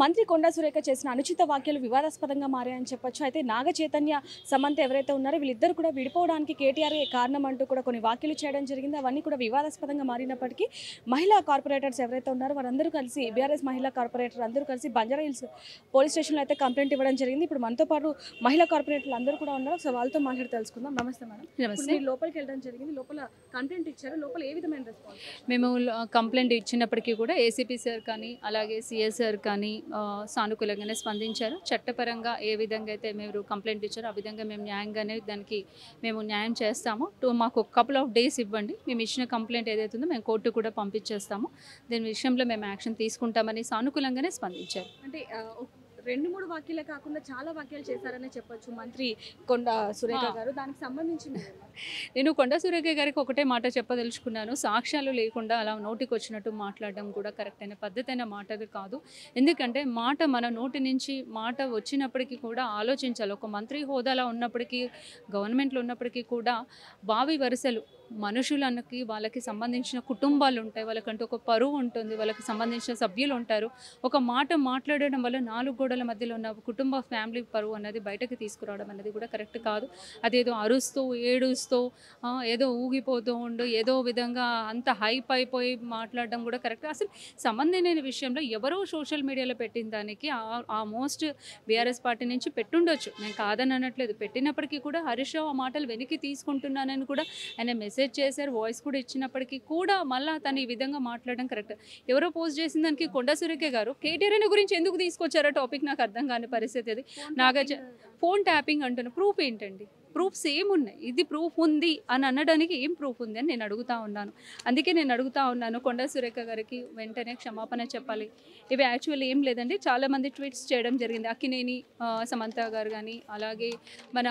మంత్రి కొండా సురేఖ చేసిన అనుచిత వ్యాఖ్యలు వివాదాస్పదంగా మారాయని చెప్పొచ్చు అయితే నాగ చైతన్య సమంత ఎవరైతే ఉన్నారో వీళ్ళిద్దరు కూడా విడిపోవడానికి కేటీఆర్ కారణం అంటూ కూడా కొన్ని వ్యాఖ్యలు చేయడం జరిగింది అవన్నీ కూడా వివాదాస్పదంగా మారినప్పటికీ మహిళా కార్పొరేటర్స్ ఎవరైతే ఉన్నారో వారందరూ కలిసి బీఆర్ఎస్ మహిళా కార్పొరేటర్ అందరూ కలిసి బంజారా హిల్స్ పోలీస్ స్టేషన్లో అయితే కంప్లైంట్ ఇవ్వడం జరిగింది ఇప్పుడు మనతో పాటు మహిళా కార్పొరేటర్లు అందరూ కూడా ఉన్నారు సో వాళ్ళతో మాట్లాడి తెలుసుకుందాం నమస్తే మేడం ఇప్పుడు నమస్తే మీరు లోపలికి వెళ్ళడం జరిగింది లోపల కంప్లైంట్ ఇచ్చారు లోపల ఏ విధమైన రెస్పాన్స్ మేము ల- కంప్లైంట్ ఇచ్చినప్పటికీ కూడా ఏసీపీ సార్ కానీ అలాగే సిఎస్ సార్ కానీ ఆ, సానుకూలంగానే స్పందించారు చట్టపరంగా ఏ విధంగా అయితే మీరు కంప్లైంట్ ఇచ్చారో ఆ విధంగా మేము న్యాయంగానే దానికి మేము న్యాయం చేస్తాము టూ మాకు ఒక కపుల్ ఆఫ్ డేస్ ఇవ్వండి మేము ఇచ్చిన కంప్లైంట్ ఏదైతే ఉందో మేము కోర్టు కూడా పంపించేస్తాము దీని విషయంలో మేము యాక్షన్ తీసుకుంటామని సానుకూలంగానే స్పందించారు అంటే ఆ, ఒక- రెండు మూడు వాక్యాలే కాకుండా చాలా వాక్యాలు చేశారనే చెప్పొచ్చు మంత్రి కొండ సురేఖ ఆ. గారు దానికి సంబంధించి మీరు ఏమంటారు? నేను కొండ సూర్యయ్య గారికి ఒకటే మాట చెప్పదలుచుకున్నాను సాక్ష్యాలు లేకుండా అలా నోటికి వచ్చినట్టు మాట్లాడడం కూడా కరెక్ట్ అయిన పద్ధతి అయిన మాట అది కాదు ఎందుకంటే మాట మన నోటి నుంచి మాట వచ్చినప్పటికీ కూడా ఆలోచించాలి ఒక మంత్రి హోదాలో ఉన్నప్పటికీ గవర్నమెంట్లో ఉన్నప్పటికీ కూడా బావి వరుసలు మనుషులకి వాళ్ళకి సంబంధించిన కుటుంబాలు ఉంటాయి వాళ్ళకంటూ ఒక పరువు ఉంటుంది వాళ్ళకి సంబంధించిన సభ్యులు ఉంటారు ఒక మాట మాట్లాడడం వల్ల నాలుగు గోడల మధ్యలో ఉన్న కుటుంబ ఫ్యామిలీ పరువు అనేది బయటకు తీసుకురావడం అనేది కూడా కరెక్ట్ కాదు అదేదో అరుస్తూ ఏడుస్తూ ఆ, ఏదో ఊగిపోతూ ఉండు ఏదో విధంగా అంత హైప్ అయిపోయి మాట్లాడడం కూడా కరెక్ట్ అసలు సంబంధం లేని విషయంలో ఎవరో సోషల్ మీడియాలో పెట్టిన దానికి ఆ- ఆ మోస్ట్ బీఆర్ఎస్ పార్టీ నుంచి పెట్టుండొచ్చు నేను కాదని అనట్లేదు పెట్టినప్పటికీ కూడా హరీష్ రావు ఆ మాటలు వెనక్కి తీసుకుంటున్నానని కూడా ఆయన మెసేజ్ చేశారు వాయిస్ కూడా ఇచ్చినప్పటికీ కూడా మళ్ళీ తను ఈ విధంగా మాట్లాడడం కరెక్ట్ ఎవరో పోస్ట్ చేసిన దానికి కొండ సురేఖ గారు కేటీఆర్ అని గురించి ఎందుకు తీసుకొచ్చారో టాపిక్ నాకు అర్థం కాని పరిస్థితి అది నాగార్జున ఫోన్ ట్యాపింగ్ అంటున్నా ప్రూఫ్ ఏంటండి ప్రూఫ్స్ ఏమున్నాయి ఇది ప్రూఫ్ ఉంది అని అనడానికి ఏం ప్రూఫ్ ఉంది అని నేను అడుగుతా ఉన్నాను అందుకే నేను అడుగుతా ఉన్నాను కొండా సురేఖ గారికి వెంటనే క్షమాపణ చెప్పాలి ఇవి యాక్చువల్ ఏం లేదండి చాలామంది ట్వీట్స్ చేయడం జరిగింది అక్కినేని ఆ, సమంత గారు కానీ అలాగే మన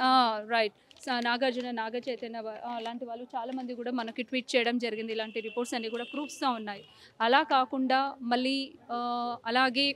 రైట్ నాగార్జున నాగ చైతన్య వా- ఆ, అలాంటి వాళ్ళు చాలామంది కూడా మనకి ట్వీట్ చేయడం జరిగింది ఇలాంటి రిపోర్ట్స్ అన్నీ కూడా ప్రూఫ్స్తో ఉన్నాయి అలా కాకుండా మళ్ళీ ఆ, అలాగే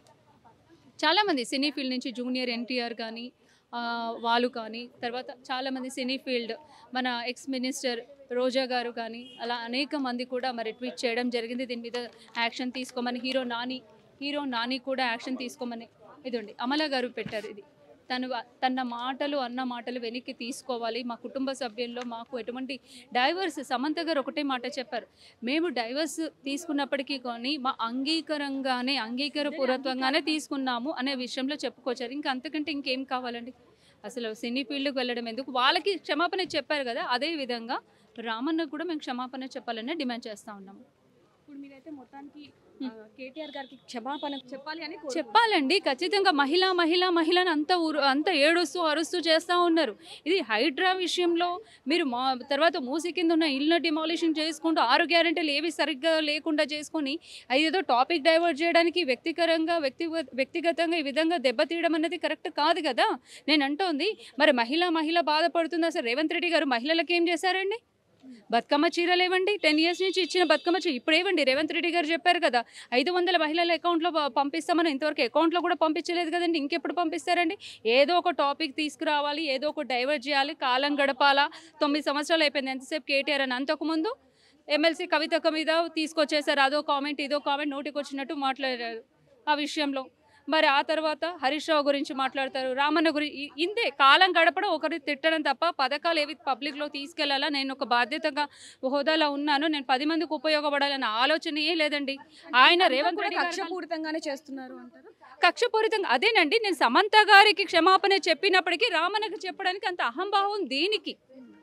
చాలామంది సినీ ఫీల్డ్ నుంచి జూనియర్ ఎన్టీఆర్ కానీ ఆ, వాళ్ళు కానీ తర్వాత చాలామంది సినీ ఫీల్డ్ మన ఎక్స్ మినిస్టర్ రోజా గారు కానీ అలా అనేక మంది కూడా మరి ట్వీట్ చేయడం జరిగింది దీని మీద యాక్షన్ తీసుకోమని హీరో నాని హీరో నాని కూడా యాక్షన్ తీసుకోమని ఇదండి అమల గారు పెట్టారు ఇది తను తన మాటలు అన్న మాటలు వెనక్కి తీసుకోవాలి మా కుటుంబ సభ్యుల్లో మాకు ఎటువంటి డైవర్స్ సమంత గారు ఒకటే మాట చెప్పారు మేము డైవర్స్ తీసుకున్నప్పటికీ కానీ మా అంగీకారంగానే అంగీకారపూర్వకంగానే తీసుకున్నాము అనే విషయంలో చెప్పుకొచ్చారు ఇంకా అంతకంటే ఇంకేం కావాలండి అసలు సినీ ఫీల్డ్కి వెళ్ళడం ఎందుకు వాళ్ళకి క్షమాపణ చెప్పారు కదా అదే విధంగా రామన్నకు కూడా మేము క్షమాపణ చెప్పాలని డిమాండ్ చేస్తూ ఉన్నాము ఇప్పుడు మీరైతే మొత్తానికి ఆ, కేటీఆర్ గారికి క్షమాపణ చెప్పాలి అని కోరుకుంటున్నారు. చెప్పాలండి ఖచ్చితంగా మహిళ మహిళ మహిళ అని అంత ఊరు అంత ఏడుస్తూ అరుస్తూ చేస్తూ ఉన్నారు ఇది హైడ్రా విషయంలో మీరు మా తర్వాత మూసి కింద ఉన్న ఇల్లు డిమాలిషన్ చేసుకుంటూ ఆరు గ్యారెంటీలు ఏవి సరిగ్గా లేకుండా చేసుకొని అది ఏదో టాపిక్ డైవర్ట్ చేయడానికి వ్యక్తికరంగా వ్యక్తిగత వ్యక్తిగతంగా ఈ విధంగా దెబ్బతీయడం అనేది కరెక్ట్ కాదు కదా నేను అంటోంది మరి మహిళ మహిళ బాధపడుతుంది అసలు రేవంత్ రెడ్డి గారు మహిళలకు ఏం చేశారండి బతుకమ్మ చీరలు ఇవ్వండి టెన్ ఇయర్స్ నుంచి ఇచ్చిన బతుకమ్మ చీర ఇప్పుడు ఇవ్వండి రేవంత్ రెడ్డి గారు చెప్పారు కదా ఐదు వందల మహిళల అకౌంట్లో ప- పంపిస్తామని ఇంతవరకు అకౌంట్లో కూడా పంపించలేదు కదండి ఇంకెప్పుడు పంపిస్తారండి ఏదో ఒక టాపిక్ తీసుకురావాలి ఏదో ఒక డైవర్ట్ చేయాలి కాలం గడపాలా తొమ్మిది సంవత్సరాలు అయిపోయింది ఎంతసేపు కేటీఆర్ అని అంతకుముందు ఎమ్మెల్సీ కవితక మీద తీసుకొచ్చేసారు అదో కామెంట్ ఇదో కామెంట్ నోటికి వచ్చినట్టు మాట్లాడారు ఆ విషయంలో మరి ఆ తర్వాత హరీష్ రావు గురించి మాట్లాడతారు రామన్న గురించి ఇంతే కాలం గడపడం ఒకరి తిట్టడం తప్ప పథకాలు ఏవి పబ్లిక్లో తీసుకెళ్లాలా నేను ఒక బాధ్యతగా హోదాలో ఉన్నాను నేను పది మందికి ఉపయోగపడాలన్న ఆలోచనే లేదండి ఆయన రేవంత్ కూడా రెడ్డి గారు కక్షపూరితంగానే చేస్తున్నారు అంటారు కక్షపూరితంగా అదేనండి నేను సమంత గారికి క్షమాపణ చెప్పినప్పటికీ రామన్నకు చెప్పడానికి అంత అహంభావం దేనికి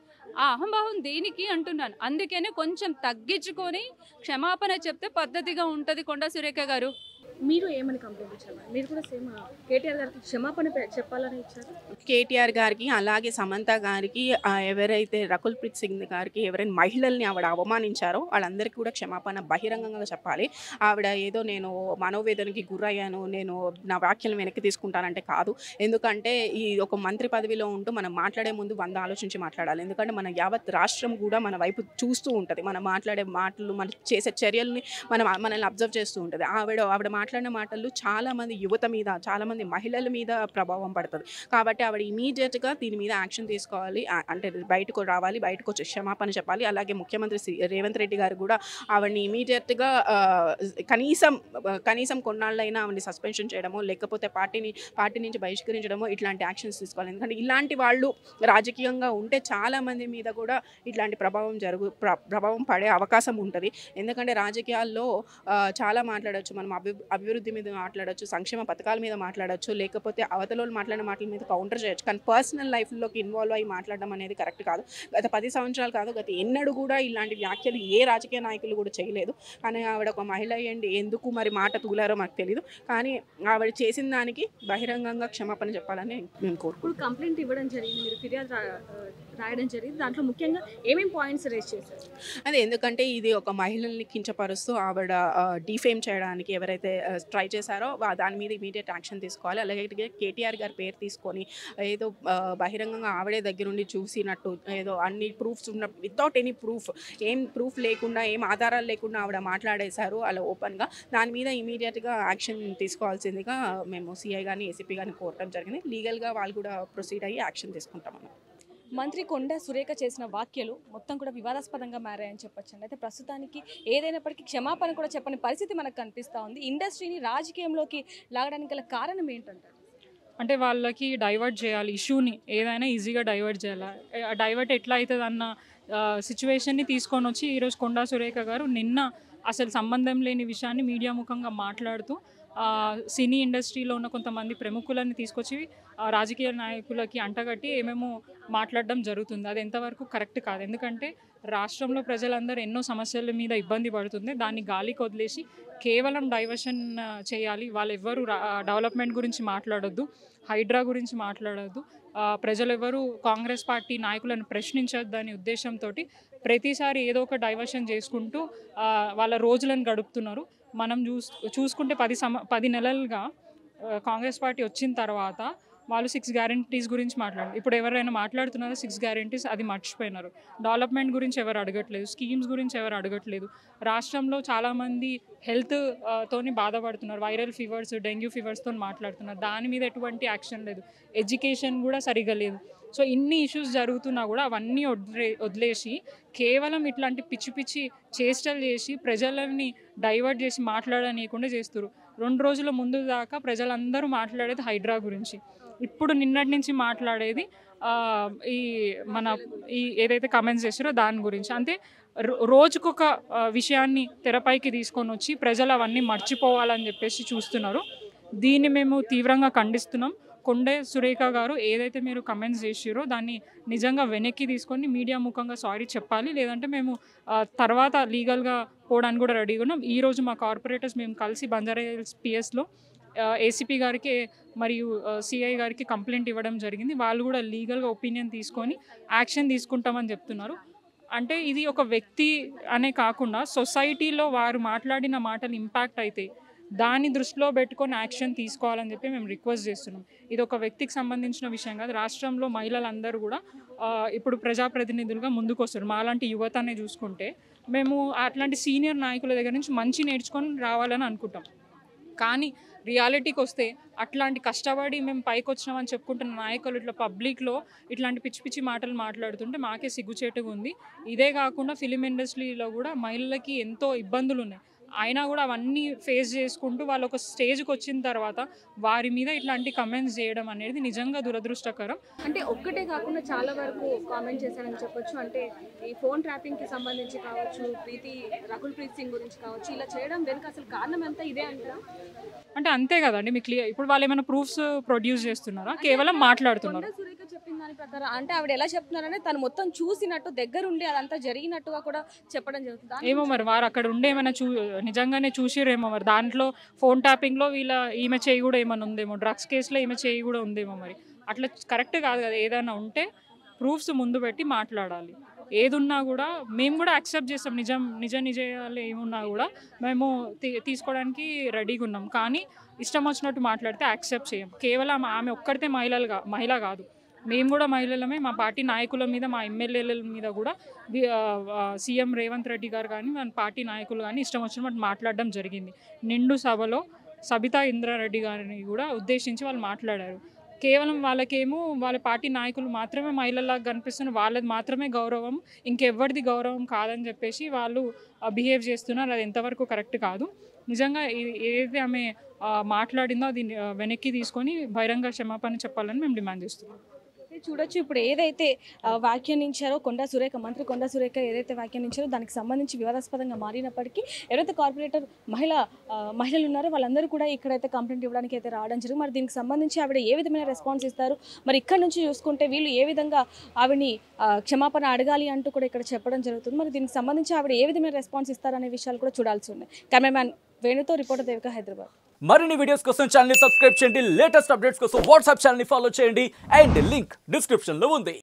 ఆ అహంభావం దేనికి అంటున్నాను అందుకనే కొంచెం తగ్గించుకొని క్షమాపణ చెప్తే పద్ధతిగా ఉంటుంది కొండ సురేఖ గారు మీరు ఏమని కంప్లైంట్ ఇచ్చారు మీరు కూడా సేమ్ కేటీఆర్ గారికి క్షమాపణ పె- చెప్పాలని ఇచ్చారు కేటీఆర్ గారికి అలాగే సమంత గారికి ఆ, ఎవరైతే రకుల్ ప్రీత్ సింగ్ గారికి ఎవరైనా మహిళల్ని ఆవిడ అవమానించారో వాళ్ళందరికీ కూడా క్షమాపణ బహిరంగంగా చెప్పాలి ఆవిడ ఏదో నేను మనోవేదనకి గురయ్యాను నేను నా వ్యాఖ్యలు వెనక్కి తీసుకుంటానంటే కాదు ఎందుకంటే ఈ ఒక మంత్రి పదవిలో ఉంటూ మనం మాట్లాడే ముందు వంద ఆలోచించి మాట్లాడాలి ఎందుకంటే మన యావత్ రాష్ట్రం కూడా మన వైపు చూస్తూ ఉంటుంది మనం మాట్లాడే మాటలు మనం చేసే చర్యల్ని మనం మనల్ని అబ్జర్వ్ చేస్తూ ఉంటుంది ఆవిడ ఆవిడ మాట్లాడిన మాటలు చాలామంది యువత మీద చాలామంది మహిళల మీద ప్రభావం పడుతుంది కాబట్టి ఆవిడ ఇమీడియట్గా దీని మీద యాక్షన్ తీసుకోవాలి ఆ- అంటే బయటకు రావాలి బయటకు వచ్చి క్షమాపణ చెప్పాలి అలాగే ముఖ్యమంత్రి శ్రీ రేవంత్ రెడ్డి గారు కూడా ఆవిడని ఇమీడియట్గా కనీసం కనీసం కొన్నాళ్ళైనా ఆవిడని సస్పెన్షన్ చేయడమో లేకపోతే పార్టీని పార్టీ నుంచి బహిష్కరించడమో ఇట్లాంటి యాక్షన్స్ తీసుకోవాలి ఎందుకంటే ఇలాంటి వాళ్ళు రాజకీయంగా ఉంటే చాలా మంది మీద కూడా ఇట్లాంటి ప్రభావం జరుగు ప్ర- ప్రభావం పడే అవకాశం ఉంటుంది ఎందుకంటే రాజకీయాల్లో ఆ, చాలా మాట్లాడొచ్చు మనం అభి అభివృద్ధి మీద మాట్లాడొచ్చు సంక్షేమ పథకాల మీద మాట్లాడొచ్చు లేకపోతే అవతల వాళ్ళు మాట్లాడిన మాటల మీద కౌంటర్ చేయొచ్చు కానీ పర్సనల్ లైఫ్లోకి ఇన్వాల్వ్ అయ్యి మాట్లాడడం అనేది కరెక్ట్ కాదు గత పది సంవత్సరాలు కాదు గత ఎన్నడూ కూడా ఇలాంటి వ్యాఖ్యలు ఏ రాజకీయ నాయకులు కూడా చేయలేదు కానీ ఆవిడ ఒక మహిళ అయ్యండి ఎందుకు మరి మాట తూలారో మాకు తెలియదు కానీ ఆవిడ చేసిన దానికి బహిరంగంగా క్షమాపణ చెప్పాలని మేము కోరుకుంటున్నాం ఇప్పుడు కంప్లైంట్ ఇవ్వడం జరిగింది మీరు ఫిర్యాదు రా- రాయడం జరిగింది దాంట్లో ముఖ్యంగా ఏమేమి పాయింట్స్ రేస్ చేశారు అదే ఎందుకంటే ఇది ఒక మహిళల్ని కించపరుస్తూ ఆవిడ డిఫేమ్ చేయడానికి ఎవరైతే ట్రై చేశారో వా- దాని మీద ఇమీడియట్ యాక్షన్ తీసుకోవాలి అలాగే కేటీఆర్ గారి పేరు తీసుకొని ఏదో ఆ, బహిరంగంగా ఆవిడే దగ్గరుండి చూసినట్టు ఏదో అన్ని ప్రూఫ్స్ ఉన్న వితౌట్ ఎనీ ప్రూఫ్ ఏం ప్రూఫ్ లేకుండా ఏం ఆధారాలు లేకుండా ఆవిడ మాట్లాడేశారు అలా ఓపెన్గా దాని మీద ఇమీడియట్గా యాక్షన్ తీసుకోవాల్సిందిగా మేము సిఐ కానీ ఏసీపీ కానీ కోరటం జరిగింది లీగల్గా వాళ్ళు కూడా ప్రొసీడ్ అయ్యి యాక్షన్ తీసుకుంటామన్నారు మంత్రి కొండ సురేఖ చేసిన వ్యాఖ్యలు మొత్తం కూడా వివాదాస్పదంగా మారాయని చెప్పొచ్చండి అయితే ప్రస్తుతానికి ఏదైనప్పటికీ క్షమాపణ కూడా చెప్పని పరిస్థితి మనకు కనిపిస్తూ ఉంది ఇండస్ట్రీని రాజకీయంలోకి లాగడానికి గల కారణం ఏంటంటారు అంటే వాళ్ళకి డైవర్ట్ చేయాలి ఇష్యూని ఏదైనా ఈజీగా డైవర్ట్ చేయాలి ఆ డైవర్ట్ ఎట్లా అవుతుంది అన్న సిచ్యువేషన్ని తీసుకొని వచ్చి ఈరోజు కొండా సురేఖ గారు నిన్న అసలు సంబంధం లేని విషయాన్ని మీడియా ముఖంగా మాట్లాడుతూ ఆ, సినీ ఇండస్ట్రీలో ఉన్న కొంతమంది ప్రముఖులని తీసుకొచ్చి ఆ, రాజకీయ నాయకులకి అంటగట్టి ఏమేమో మాట్లాడడం జరుగుతుంది అది ఎంతవరకు కరెక్ట్ కాదు ఎందుకంటే రాష్ట్రంలో ప్రజలందరూ ఎన్నో సమస్యల మీద ఇబ్బంది పడుతుంది దాన్ని గాలికి వదిలేసి కేవలం డైవర్షన్ ఆ, చేయాలి వాళ్ళు ఎవ్వరు డెవలప్మెంట్ గురించి మాట్లాడొద్దు హైడ్రా గురించి మాట్లాడొద్దు ఆ, ప్రజలెవరూ కాంగ్రెస్ పార్టీ నాయకులను ప్రశ్నించొద్దనే ఉద్దేశంతో ప్రతిసారి ఏదో ఒక డైవర్షన్ చేసుకుంటూ ఆ, వాళ్ళ రోజులను గడుపుతున్నారు మనం చూస్ చూసుకుంటే పది సమ పది నెలలుగా ఆ, కాంగ్రెస్ పార్టీ వచ్చిన తర్వాత వాళ్ళు సిక్స్ గ్యారంటీస్ గురించి మాట్లాడారు ఇప్పుడు ఎవరైనా మాట్లాడుతున్నారో సిక్స్ గ్యారంటీస్ అది మర్చిపోయినారు డెవలప్మెంట్ గురించి ఎవరు అడగట్లేదు స్కీమ్స్ గురించి ఎవరు అడగట్లేదు రాష్ట్రంలో చాలామంది హెల్త్ ఆ, తోని బాధపడుతున్నారు వైరల్ ఫీవర్స్ డెంగ్యూ ఫీవర్స్తో మాట్లాడుతున్నారు దాని మీద ఎటువంటి యాక్షన్ లేదు ఎడ్యుకేషన్ కూడా సరిగా లేదు సో ఇన్ని ఇష్యూస్ జరుగుతున్నా కూడా అవన్నీ వదిలే వదిలేసి కేవలం ఇట్లాంటి పిచ్చి పిచ్చి చేష్టలు చేసి ప్రజలని డైవర్ట్ చేసి మాట్లాడనీయకుండా చేస్తారు రెండు రోజుల ముందు దాకా ప్రజలందరూ మాట్లాడేది హైడ్రా గురించి ఇప్పుడు నిన్నటి నుంచి మాట్లాడేది ఆ, ఈ మన ఈ ఏదైతే కమెంట్స్ చేసారో దాని గురించి అంటే రో- రోజుకొక ఆ, విషయాన్ని తెరపైకి తీసుకొని వచ్చి ప్రజలు అవన్నీ మర్చిపోవాలని చెప్పేసి చూస్తున్నారు దీన్ని మేము తీవ్రంగా ఖండిస్తున్నాం కొండే సురేఖ గారు ఏదైతే మీరు కమెంట్స్ చేసిరో దాన్ని నిజంగా వెనక్కి తీసుకొని మీడియా ముఖంగా సారీ చెప్పాలి లేదంటే మేము ఆ, తర్వాత లీగల్గా పోవడానికి కూడా రెడీగా ఉన్నాం ఈరోజు మా కార్పొరేటర్స్ మేము కలిసి బంజారా హిల్స్ పిఎస్లో ఏసీపీ గారికి మరియు సిఐ గారికి కంప్లైంట్ ఇవ్వడం జరిగింది వాళ్ళు కూడా లీగల్గా ఒపీనియన్ తీసుకొని యాక్షన్ తీసుకుంటామని చెప్తున్నారు అంటే ఇది ఒక వ్యక్తి అనే కాకుండా సొసైటీలో వారు మాట్లాడిన మాటలు ఇంపాక్ట్ అయితే దాన్ని దృష్టిలో పెట్టుకొని యాక్షన్ తీసుకోవాలని చెప్పి మేము రిక్వెస్ట్ చేస్తున్నాం ఇది ఒక వ్యక్తికి సంబంధించిన విషయం కాదు రాష్ట్రంలో మహిళలందరూ కూడా ఆ, ఇప్పుడు ప్రజాప్రతినిధులుగా ముందుకు వస్తారు మాలాంటి యువతనే చూసుకుంటే మేము అట్లాంటి సీనియర్ నాయకుల దగ్గర నుంచి మంచి నేర్చుకొని రావాలని అనుకుంటాం కానీ రియాలిటీకి వస్తే అట్లాంటి కష్టపడి మేము పైకి వచ్చినామని చెప్పుకుంటున్న నాయకులు ఇట్లా పబ్లిక్లో ఇట్లాంటి పిచ్చి పిచ్చి మాటలు మాట్లాడుతుంటే మాకే సిగ్గుచేటుగా ఉంది ఇదే కాకుండా ఫిలిం ఇండస్ట్రీలో కూడా మహిళలకి ఎంతో ఇబ్బందులు ఉన్నాయి అయినా కూడా అవన్నీ ఫేస్ చేసుకుంటూ వాళ్ళు ఒక స్టేజ్కి వచ్చిన తర్వాత వారి మీద ఇట్లాంటి కమెంట్స్ చేయడం అనేది నిజంగా దురదృష్టకరం అంటే ఒక్కటే కాకుండా చాలా వరకు కామెంట్ చేశారని చెప్పొచ్చు అంటే ఈ ఫోన్ ట్రాపింగ్ కి సంబంధించి కావచ్చు ప్రీతి రకుల్ ప్రీత్ సింగ్ గురించి కావచ్చు ఇలా చేయడం వెనుక అసలు కారణం ఎంత ఇదే అంటారా అంటే అంతే కదండి మీకు క్లియర్ ఇప్పుడు వాళ్ళు ఏమైనా ప్రూఫ్స్ ప్రొడ్యూస్ చేస్తున్నారా కేవలం మాట్లాడుతున్నారు కొండ సురేఖ చెప్పిన దాని ప్రకారం అంటే ఆవిడ ఎలా చెప్తున్నారంటే తను మొత్తం చూసినట్టు దగ్గరుండి అదంతా జరిగినట్టుగా కూడా చెప్పడం జరుగుతుంది దాని ఏమో మరి వారు అక్కడ ఉండే ఏమైనా చూ నిజంగానే చూసిరేమో మరి దాంట్లో ఫోన్ ట్యాపింగ్లో వీళ్ళ ఈమె చేయి కూడా ఏమైనా ఉందేమో డ్రగ్స్ కేసులో ఈమె చేయి కూడా ఉందేమో మరి అట్లా కరెక్ట్ కాదు కదా ఏదైనా ఉంటే ప్రూఫ్స్ ముందు పెట్టి మాట్లాడాలి ఏదున్నా కూడా మేము కూడా యాక్సెప్ట్ చేస్తాం నిజం నిజ నిజాలు ఏమున్నా కూడా మేము తీ- తీసుకోవడానికి రెడీగా ఉన్నాం కానీ ఇష్టం వచ్చినట్టు మాట్లాడితే యాక్సెప్ట్ చేయం కేవలం ఆమె ఒక్కరితే మహిళలుగా మహిళ కాదు మేము కూడా మహిళలమే మా పార్టీ నాయకుల మీద మా ఎమ్మెల్యేల మీద కూడా వి- ఆ, ఆ, సీఎం రేవంత్ రెడ్డి గారు కానీ మన పార్టీ నాయకులు కానీ ఇష్టం వచ్చినట్టు మాట్లాడడం జరిగింది నిండు సభలో సబితా ఇంద్రారెడ్డి గారిని కూడా ఉద్దేశించి వాళ్ళు మాట్లాడారు కేవలం వాళ్ళకేమో వాళ్ళ పార్టీ నాయకులు మాత్రమే మహిళలాగా కనిపిస్తున్న వాళ్ళది మాత్రమే గౌరవం ఇంకెవ్వరిది గౌరవం కాదని చెప్పేసి వాళ్ళు బిహేవ్ చేస్తున్నారు అది ఎంతవరకు కరెక్ట్ కాదు నిజంగా ఏ- ఏదైతే ఆమె ఆ, మాట్లాడిందో అది ఆ, వెనక్కి తీసుకొని బహిరంగ క్షమాపణ చెప్పాలని మేము డిమాండ్ చేస్తున్నాం మీరు చూడొచ్చు ఇప్పుడు ఏదైతే ఆ, వ్యాఖ్యానించారో కొండా సురేఖ మంత్రి కొండా సురేఖ ఏదైతే వ్యాఖ్యానించారో దానికి సంబంధించి వివాదాస్పదంగా మారినప్పటికీ ఎవరైతే కార్పొరేటర్ మహిళ ఆ, మహిళలు ఉన్నారో వాళ్ళందరూ కూడా ఇక్కడైతే కంప్లైంట్ ఇవ్వడానికి అయితే రావడం జరిగింది మరి దీనికి సంబంధించి ఆవిడ ఏ విధమైన రెస్పాన్స్ ఇస్తారు మరి ఇక్కడ నుంచి చూసుకుంటే వీళ్ళు ఏ విధంగా ఆవిడని ఆ, క్షమాపణ అడగాలి అంటూ కూడా ఇక్కడ చెప్పడం జరుగుతుంది మరి దీనికి సంబంధించి ఆవిడ ఏ విధమైన రెస్పాన్స్ ఇస్తారనే విషయాలు కూడా చూడాల్సి ఉన్నాయి కెమెరామ్యాన్ వేణుతో రిపోర్టర్ దేవిక హైదరాబాద్ మరిన్ని వీడియోస్ కోసం ఛానల్ సబ్స్క్రైబ్ చేయండి లేటెస్ట్ అప్డేట్స్ కోసం వాట్సాప్ ఛానల్ ఫాలో చేయండి అండ్ లింక్ డిస్క్రిప్షన్ లో ఉంది